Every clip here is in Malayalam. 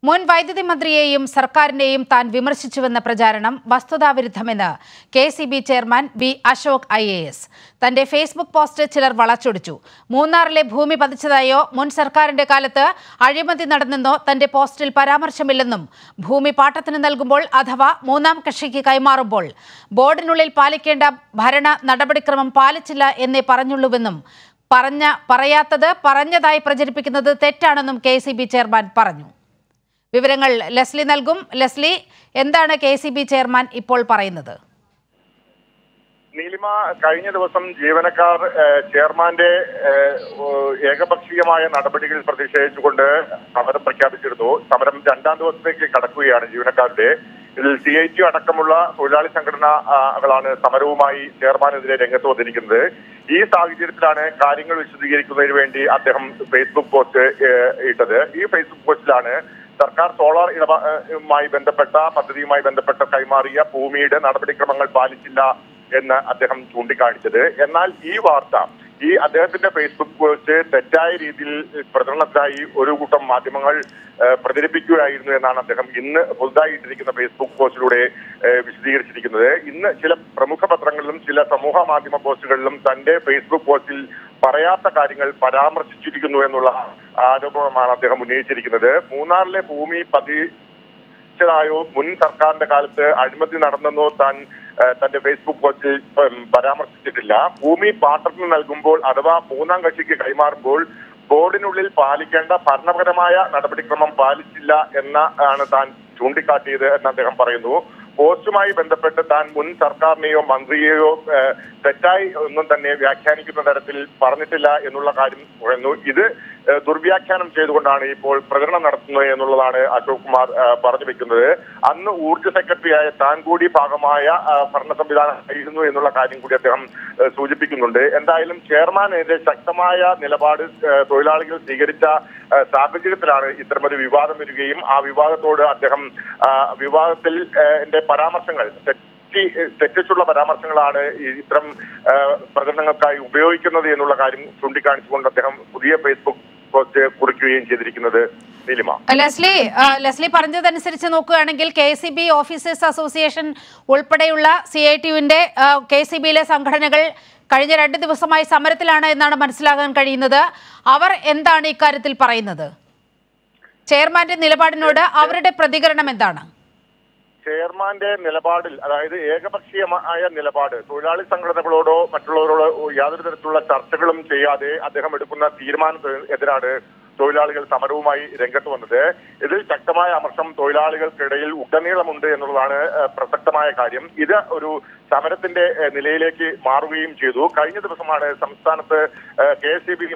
മുൻ വൈദ്യുതി മന്ത്രിയെയും സർക്കാരിനെയും താൻ വിമർശിച്ചുവെന്ന പ്രചാരണം വസ്തുതാവിരുദ്ധമെന്ന് K C B chairman B Ashok I A S തന്റെ ഫേസ്ബുക്ക് പോസ്റ്റ് ചിലർ വളച്ചൊടിച്ചു മൂന്നാറിലെ ഭൂമി പതിച്ചതായോ മുൻ സർക്കാരിന്റെ കാലത്ത് അഴിമതി നടന്നെന്നോ തന്റെ പോസ്റ്റിൽ പരാമർശമില്ലെന്നും ഭൂമി പാട്ടത്തിന് നൽകുമ്പോൾ അഥവാ മൂന്നാം കക്ഷിക്ക് കൈമാറുമ്പോൾ ബോർഡിനുള്ളിൽ പാലിക്കേണ്ട ഭരണ നടപടിക്രമം പാലിച്ചില്ല എന്നേ പറഞ്ഞുള്ളൂവെന്നും പറഞ്ഞ പറയാത്തത് പറഞ്ഞതായി പ്രചരിപ്പിക്കുന്നത് തെറ്റാണെന്നും കെ സി ബി ചെയർമാൻ പറഞ്ഞു വിവരങ്ങൾ ലെസ്ലി നൽകും ലെസ്ലി എന്താണ് കെ സി ബി ചെയർമാൻ ഇപ്പോൾ പറയുന്നത് നീലിമ കഴിഞ്ഞ ദിവസം ജീവനക്കാർ ഏഹ്, ചെയർമാന്റെ ഏഹ്, ഓ- ഏകപക്ഷീയമായ നടപടികളിൽ പ്രതിഷേധിച്ചുകൊണ്ട് സമരം പ്രഖ്യാപിച്ചിരുന്നു സമരം രണ്ടാം ദിവസത്തേക്ക് കടക്കുകയാണ് ജീവനക്കാരുടെ ഇതിൽ സി ഐ ടി അടക്കമുള്ള തൊഴിലാളി സംഘടനകളാണ് സമരവുമായി ചെയർമാനെതിരെ രംഗത്ത് വന്നിരിക്കുന്നത് ഈ സാഹചര്യത്തിലാണ് കാര്യങ്ങൾ വിശദീകരിക്കുന്നതിന് വേണ്ടി അദ്ദേഹം ഫേസ്ബുക്ക് പോസ്റ്റ് ഏഹ്, ഇട്ടത് ഈ ഫേസ്ബുക്ക് പോസ്റ്റിലാണ് സർക്കാർ സോളാർ ഇടപാടുമായി ബന്ധപ്പെട്ട പദ്ധതിയുമായി ബന്ധപ്പെട്ട കൈമാറിയ ഭൂമിയുടെ നടപടിക്രമങ്ങൾ പാലിച്ചില്ല എന്ന് അദ്ദേഹം ചൂണ്ടിക്കാണിച്ചത് എന്നാൽ ഈ വാർത്ത ഈ അദ്ദേഹത്തിന്റെ ഫേസ്ബുക്ക് പോസ്റ്റ് തെറ്റായ രീതിയിൽ പ്രചരണത്തിനായി ഒരു കൂട്ടം മാധ്യമങ്ങൾ ഏഹ്, പ്രചരിപ്പിക്കുകയായിരുന്നു എന്നാണ് അദ്ദേഹം ഇന്ന് പുതുതായി ഇട്ടിരിക്കുന്ന ഫേസ്ബുക്ക് പോസ്റ്റിലൂടെ ഏഹ്, വിശദീകരിച്ചിരിക്കുന്നത് ഇന്ന് ചില പ്രമുഖ പത്രങ്ങളിലും ചില സമൂഹ മാധ്യമ പോസ്റ്റുകളിലും തന്റെ ഫേസ്ബുക്ക് പോസ്റ്റിൽ പറയാത്ത കാര്യങ്ങൾ പരാമർശിച്ചിരിക്കുന്നു എന്നുള്ള ആരോപണമാണ് അദ്ദേഹം ഉന്നയിച്ചിരിക്കുന്നത് മൂന്നാറിലെ ഭൂമി പതി ായോ മുൻ സർക്കാരിന്റെ കാലത്ത് അഴിമതി നടന്നെന്നോ താൻ ഏഹ്, തന്റെ ഫേസ്ബുക്ക് പോസ്റ്റിൽ ഉം, പരാമർശിച്ചിട്ടില്ല ഭൂമി പാട്ടത്തിന് നൽകുമ്പോൾ അഥവാ മൂന്നാം കക്ഷിക്ക് കൈമാറുമ്പോൾ ബോർഡിനുള്ളിൽ പാലിക്കേണ്ട ഭരണപരമായ നടപടിക്രമം പാലിച്ചില്ല എന്ന ആണ് താൻ ചൂണ്ടിക്കാട്ടിയത് എന്ന് അദ്ദേഹം പറയുന്നു പോസ്റ്റുമായി ബന്ധപ്പെട്ട് താൻ മുൻ സർക്കാരിനെയോ മന്ത്രിയെയോ ഏഹ്, തെറ്റായി ഒന്നും തന്നെ വ്യാഖ്യാനിക്കുന്ന തരത്തിൽ പറഞ്ഞിട്ടില്ല എന്നുള്ള കാര്യം പറയുന്നു ഇത് ഏഹ്, ദുർവ്യാഖ്യാനം ചെയ്തുകൊണ്ടാണ് ഇപ്പോൾ പ്രചരണം നടത്തുന്നത് എന്നുള്ളതാണ് അശോക് കുമാർ ഏഹ്, പറഞ്ഞു വെക്കുന്നത് അന്ന് ഊർജ്ജ സെക്രട്ടറിയായ താൻ കൂടി ഭാഗമായ ഏഹ്, ഭരണ സംവിധാനം ആയിരുന്നു എന്നുള്ള കാര്യം കൂടി അദ്ദേഹം ഏഹ്, സൂചിപ്പിക്കുന്നുണ്ട് എന്തായാലും ചെയർമാനെതിരെ ശക്തമായ നിലപാട് ഏഹ്, തൊഴിലാളികൾ സ്വീകരിച്ച ഏഹ്, സാഹചര്യത്തിലാണ് ഇത്തരമൊരു വിവാദം വരികയും ആ വിവാദത്തോട് അദ്ദേഹം ആ, വിവാദത്തിൽ ഏഹ്, എന്റെ പരാമർശങ്ങൾ തെറ്റി തെറ്റിച്ചുള്ള പരാമർശങ്ങളാണ് ഈ ഇത്തരം ഏഹ്, പ്രചരണങ്ങൾക്കായി ഉപയോഗിക്കുന്നത് എന്നുള്ള കാര്യം ചൂണ്ടിക്കാണിച്ചുകൊണ്ട് അദ്ദേഹം പുതിയ ഫേസ്ബുക്ക് പോസ്റ്റ് കുറിക്കുകയും ചെയ്തിരിക്കുന്നത് നീലിമ ലെസ്ലി ആ, ലെസ്ലി പറഞ്ഞതനുസരിച്ച് നോക്കുകയാണെങ്കിൽ K C B officers association ഉൾപ്പെടെയുള്ള സി ഐ ടിയുവിന്റെ കെ സി ബിയിലെ സംഘടനകൾ കഴിഞ്ഞ രണ്ട് ദിവസമായി സമരത്തിലാണ് എന്നാണ് മനസ്സിലാകാൻ കഴിയുന്നത് അവർ എന്താണ് ഇക്കാര്യത്തിൽ പറയുന്നത് ചെയർമാന്റെ നിലപാടിനോട് അവരുടെ പ്രതികരണം എന്താണ് ചെയർമാന്റെ നിലപാടിൽ അതായത് ഏകപക്ഷീയമായ നിലപാട് തൊഴിലാളി സംഘടനകളോടോ മറ്റുള്ളവരോടോ യാതൊരു തരത്തിലുള്ള ചർച്ചകളും ചെയ്യാതെ അദ്ദേഹം എടുക്കുന്ന തീരുമാനത്തിന് എതിരാണ് തൊഴിലാളികൾ സമരവുമായി രംഗത്ത് വന്നത് ഇതിൽ ശക്തമായ അമർഷം തൊഴിലാളികൾക്കിടയിൽ ഉടനീളമുണ്ട് എന്നുള്ളതാണ് ഏഹ്, പ്രസക്തമായ കാര്യം ഇത് ഒരു സമരത്തിന്റെ ഏഹ്, നിലയിലേക്ക് മാറുകയും ചെയ്തു കഴിഞ്ഞ ദിവസമാണ് സംസ്ഥാനത്ത് കെ എസ് സി ബി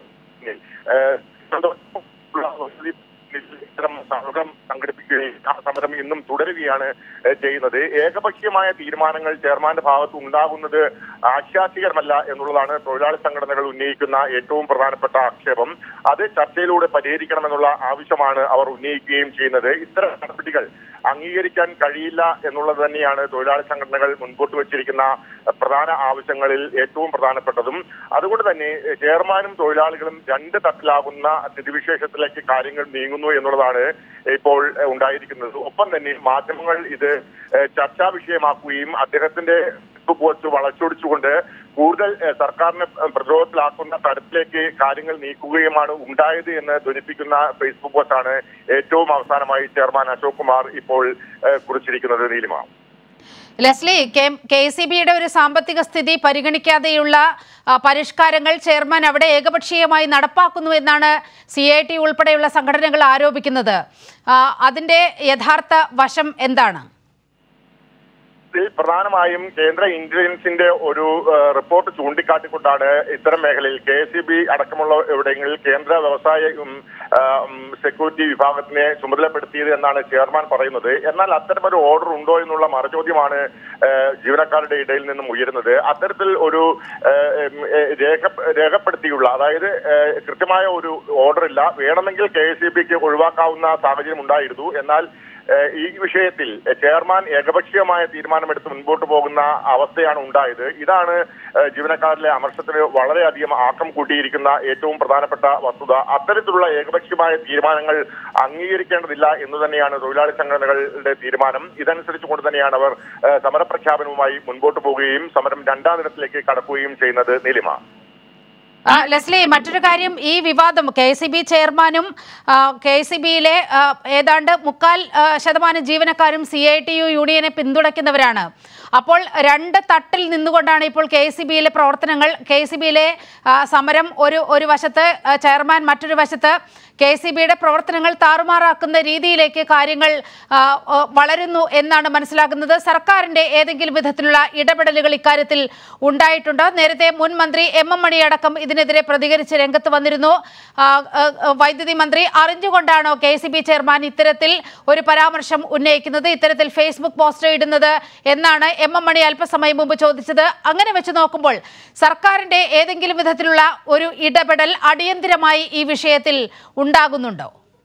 ഇത്തരം സമരം സംഘടിപ്പിക്കുകയും ആ സമരം ഇന്നും തുടരുകയാണ് ഏഹ്, ചെയ്യുന്നത് ഏകപക്ഷീയമായ തീരുമാനങ്ങൾ ചെയർമാന്റെ ഭാഗത്ത് ഉണ്ടാകുന്നത് ആശ്വാസികരമല്ല എന്നുള്ളതാണ് തൊഴിലാളി സംഘടനകൾ ഉന്നയിക്കുന്ന ഏറ്റവും പ്രധാനപ്പെട്ട ആക്ഷേപം അത് ചർച്ചയിലൂടെ പരിഹരിക്കണമെന്നുള്ള ആവശ്യമാണ് അവർ ഉന്നയിക്കുകയും ചെയ്യുന്നത് ഇത്തരം നടപടികൾ അംഗീകരിക്കാൻ കഴിയില്ല എന്നുള്ളത് തന്നെയാണ് തൊഴിലാളി സംഘടനകൾ മുൻപോട്ട് വെച്ചിരിക്കുന്ന പ്രധാന ആവശ്യങ്ങളിൽ ഏറ്റവും പ്രധാനപ്പെട്ടതും അതുകൊണ്ട് തന്നെ ചെയർമാനും തൊഴിലാളികളും രണ്ട് തട്ടിലാകുന്ന സ്ഥിതിവിശേഷത്തിലേക്ക് കാര്യങ്ങൾ നീങ്ങുന്നു എന്നുള്ളതാണ് ഇപ്പോൾ ഉണ്ടായിരിക്കുന്നത് ഒപ്പം തന്നെ മാധ്യമങ്ങൾ ഇത് ഏഹ്, ചർച്ചാ വിഷയമാക്കുകയും അദ്ദേഹത്തിന്റെ ഫേസ്ബുക്ക് പോസ്റ്റ് വളച്ചൊടിച്ചുകൊണ്ട് കൂടുതൽ ഏഹ്, സർക്കാരിനെ പ്രതിരോധത്തിലാക്കുന്ന തരത്തിലേക്ക് കാര്യങ്ങൾ നീക്കുകയുമാണ് ഉണ്ടായത് എന്ന് ധ്വനിപ്പിക്കുന്ന ഫേസ്ബുക്ക് പോസ്റ്റാണ് ഏറ്റവും അവസാനമായി ചെയർമാൻ അശോക് കുമാർ ഇപ്പോൾ ഏഹ്, കുറിച്ചിരിക്കുന്നത് നീലിമ ലെസ്ലി കെ സി ബിയുടെ ഒരു സാമ്പത്തിക സ്ഥിതി പരിഗണിക്കാതെയുള്ള ആ, പരിഷ്കാരങ്ങൾ ചെയർമാൻ അവിടെ ഏകപക്ഷീയമായി നടപ്പാക്കുന്നു എന്നാണ് സി ഐ ടി ഉൾപ്പെടെയുള്ള സംഘടനകൾ ആരോപിക്കുന്നത് ആ, അതിന്റെ യഥാർത്ഥ വശം എന്താണ് ഇതിൽ പ്രധാനമായും കേന്ദ്ര ഇന്റലിജൻസിന്റെ ഒരു ഏഹ്, റിപ്പോർട്ട് ചൂണ്ടിക്കാട്ടിക്കൊണ്ടാണ് ഇത്തരം മേഖലയിൽ കെ എസ് സി ബി അടക്കമുള്ള ഇവിടങ്ങളിൽ കേന്ദ്ര വ്യവസായ ഉം, ആഹ്, ഉം, സെക്യൂരിറ്റി വിഭാഗത്തിനെ ചുമതലപ്പെടുത്തിയത് എന്നാണ് ചെയർമാൻ പറയുന്നത് എന്നാൽ അത്തരമൊരു ഓർഡർ ഉണ്ടോ എന്നുള്ള മറുചോദ്യമാണ് ഏഹ്, ജീവനക്കാരുടെ ഇടയിൽ നിന്നും ഉയരുന്നത് അത്തരത്തിൽ ഒരു ഏഹ്, ഉം, ഏഹ്, രേഖ രേഖപ്പെടുത്തിയുള്ള അതായത് ഏഹ്, കൃത്യമായ ഒരു ഓർഡർ ഇല്ല വേണമെങ്കിൽ കെ എസ് സി ബിക്ക് ഒഴിവാക്കാവുന്ന സാഹചര്യം ഉണ്ടായിരുന്നു എന്നാൽ ഏഹ് ഈ വിഷയത്തിൽ ചെയർമാൻ ഏകപക്ഷീയമായ തീരുമാനമെടുത്ത് മുൻപോട്ട് പോകുന്ന അവസ്ഥയാണ് ഉണ്ടായത് ഇതാണ് ഏഹ് ജീവനക്കാരിലെ അമർഷത്തിന് വളരെയധികം ആക്കം കൂട്ടിയിരിക്കുന്ന ഏറ്റവും പ്രധാനപ്പെട്ട വസ്തുത അത്തരത്തിലുള്ള ഏകപക്ഷീയമായ തീരുമാനങ്ങൾ അംഗീകരിക്കേണ്ടതില്ല എന്ന് തന്നെയാണ് തൊഴിലാളി സംഘടനകളുടെ തീരുമാനം ഇതനുസരിച്ചുകൊണ്ട് തന്നെയാണ് അവർ ഏഹ് സമരപ്രഖ്യാപനവുമായി മുൻപോട്ട് പോവുകയും സമരം രണ്ടാം ദിനത്തിലേക്ക് കടക്കുകയും ചെയ്യുന്നത് നീലിമ ആ, ലെസ്ലി മറ്റൊരു കാര്യം ഈ വിവാദം കെ സി ബി ചെയർമാനും കെ സി ബിയിലെ ഏതാണ്ട് മുക്കാൽ ആ, ശതമാനം ജീവനക്കാരും സി ഐ ടി യു യൂണിയനെ പിന്തുണയ്ക്കുന്നവരാണ് അപ്പോൾ രണ്ട് തട്ടിൽ നിന്നുകൊണ്ടാണ് ഇപ്പോൾ കെ സി ബിയിലെ പ്രവർത്തനങ്ങൾ കെ സി ബിയിലെ സമരം ഒരു ഒരു വശത്ത് ആ, ചെയർമാൻ മറ്റൊരു വശത്ത് കെ സി ബിയുടെ പ്രവർത്തനങ്ങൾ താറുമാറാക്കുന്ന രീതിയിലേക്ക് കാര്യങ്ങൾ ആ, ആ, വളരുന്നു എന്നാണ് മനസ്സിലാക്കുന്നത് സർക്കാരിന്റെ ഏതെങ്കിലും വിധത്തിലുള്ള ഇടപെടലുകൾ ഇക്കാര്യത്തിൽ ഉണ്ടായിട്ടുണ്ടോ നേരത്തെ മുൻ മന്ത്രി എം എം മണി അടക്കം ഇതിനെതിരെ പ്രതികരിച്ച് രംഗത്ത് വന്നിരുന്നു ആ, ആ, ആ, വൈദ്യുതി മന്ത്രി അറിഞ്ഞുകൊണ്ടാണോ കെ സി ബി ചെയർമാൻ ഇത്തരത്തിൽ ഒരു പരാമർശം ഉന്നയിക്കുന്നത് ഇത്തരത്തിൽ ഫേസ്ബുക്ക് പോസ്റ്റ് ഇടുന്നത് എന്നാണ് എം എം മണി അല്പസമയം മുമ്പ് ചോദിച്ചത് അങ്ങനെ വെച്ച് നോക്കുമ്പോൾ സർക്കാരിന്റെ ഏതെങ്കിലും വിധത്തിലുള്ള ഒരു ഇടപെടൽ അടിയന്തിരമായി ഈ വിഷയത്തിൽ ഉണ്ടാകുന്നുണ്ടോ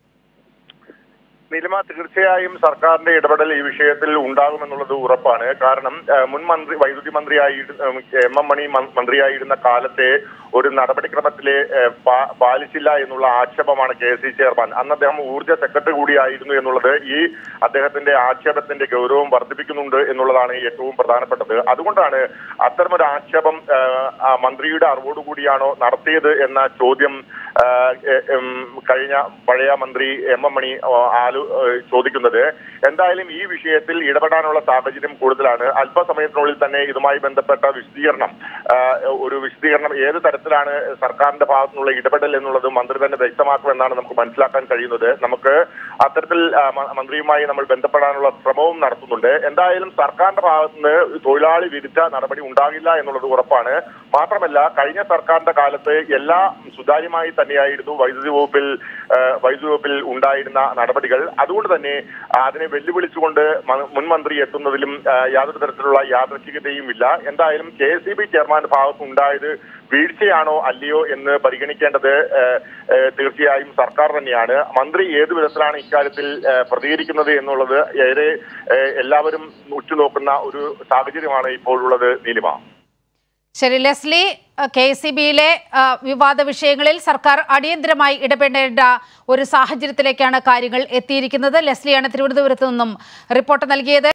നിലിമ തീർച്ചയായും സർക്കാരിന്റെ ഇടപെടൽ ഈ വിഷയത്തിൽ ഉണ്ടാകുമെന്നുള്ളത് ഉറപ്പാണ് കാരണം ഏഹ്, മുൻ മന്ത്രി വൈദ്യുതി മന്ത്രിയായി എം എം മണി മ- മന്ത്രിയായിരുന്ന കാലത്തെ ഒരു നടപടിക്രമത്തിലെ ഏഹ്, പാ- പാലിച്ചില്ല എന്നുള്ള ആക്ഷേപമാണ് കെ സി ചെയർമാൻ അന്ന് അദ്ദേഹം ഊർജ്ജ സെക്രട്ടറി കൂടിയായിരുന്നു എന്നുള്ളത് ഈ അദ്ദേഹത്തിന്റെ ആക്ഷേപത്തിന്റെ ഗൗരവം വർദ്ധിപ്പിക്കുന്നുണ്ട് എന്നുള്ളതാണ് ഏറ്റവും പ്രധാനപ്പെട്ടത് അതുകൊണ്ടാണ് അത്തരമൊരു ആക്ഷേപം ഏഹ്, ആ മന്ത്രിയുടെ അറിവോടുകൂടിയാണോ നടത്തിയത് എന്ന ചോദ്യം ഏഹ്, എ- എം, കഴിഞ്ഞ പഴയ മന്ത്രി എം എം മണി ആ, ആലു ഏഹ്, ചോദിക്കുന്നത് എന്തായാലും ഈ വിഷയത്തിൽ ഇടപെടാനുള്ള സാഹചര്യം കൂടുതലാണ് അല്പസമയത്തിനുള്ളിൽ തന്നെ ഇതുമായി ബന്ധപ്പെട്ട വിശദീകരണം ഏഹ്, ഒരു വിശദീകരണം ഏത് തരത്തിലാണ് സർക്കാരിന്റെ ഭാഗത്തുനിന്നുള്ള ഇടപെടൽ എന്നുള്ളത് മന്ത്രി തന്നെ വ്യക്തമാക്കുമെന്നാണ് നമുക്ക് മനസ്സിലാക്കാൻ കഴിയുന്നത് നമുക്ക് അത്തരത്തിൽ ആ, മ- മന്ത്രിയുമായി നമ്മൾ ബന്ധപ്പെടാനുള്ള ശ്രമവും നടത്തുന്നുണ്ട് എന്തായാലും സർക്കാരിന്റെ ഭാഗത്തുനിന്ന് തൊഴിലാളി വിരുദ്ധ നടപടി ഉണ്ടാകില്ല എന്നുള്ളത് ഉറപ്പാണ് മാത്രമല്ല കഴിഞ്ഞ സർക്കാരിന്റെ കാലത്ത് എല്ലാം സുതാര്യമായി തന്നെയായിരുന്നു വൈദ്യുതി വകുപ്പിൽ ആ, വൈദ്യുതി വകുപ്പിൽ ഉണ്ടായിരുന്ന നടപടികൾ അതുകൊണ്ട് തന്നെ അതിനെ വെല്ലുവിളിച്ചുകൊണ്ട് മ- മുൻ മന്ത്രി എത്തുന്നതിലും ആ, യാതൊരു തരത്തിലുള്ള യാദൃച്ഛികതയും ഇല്ല എന്തായാലും കെ എസ് സി ബി ചെയർമാന്റെ ഭാഗത്തുണ്ടായത് വീഴ്ചയാണോ അല്ലയോ എന്ന് പരിഗണിക്കേണ്ടത് ആ, ആ, തീർച്ചയായും സർക്കാർ തന്നെയാണ് മന്ത്രി ഏത് വിധത്തിലാണ് ഇക്കാര്യത്തിൽ ആ, പ്രതികരിക്കുന്നത് എന്നുള്ളത് ഏറെ ആ, എല്ലാവരും ഉറ്റുനോക്കുന്ന ഒരു സാഹചര്യമാണ് ഇപ്പോൾ ഉള്ളത് നീലിമ ശരി ലെസ്ലി കെ സി ബിയിലെ വിവാദ വിഷയങ്ങളിൽ സർക്കാർ അടിയന്തരമായി ഇടപെടേണ്ട ഒരു സാഹചര്യത്തിലേക്കാണ് കാര്യങ്ങൾ എത്തിയിരിക്കുന്നത് ലെസ്ലിയാണ് തിരുവനന്തപുരത്ത് നിന്നും റിപ്പോർട്ട് നൽകിയത്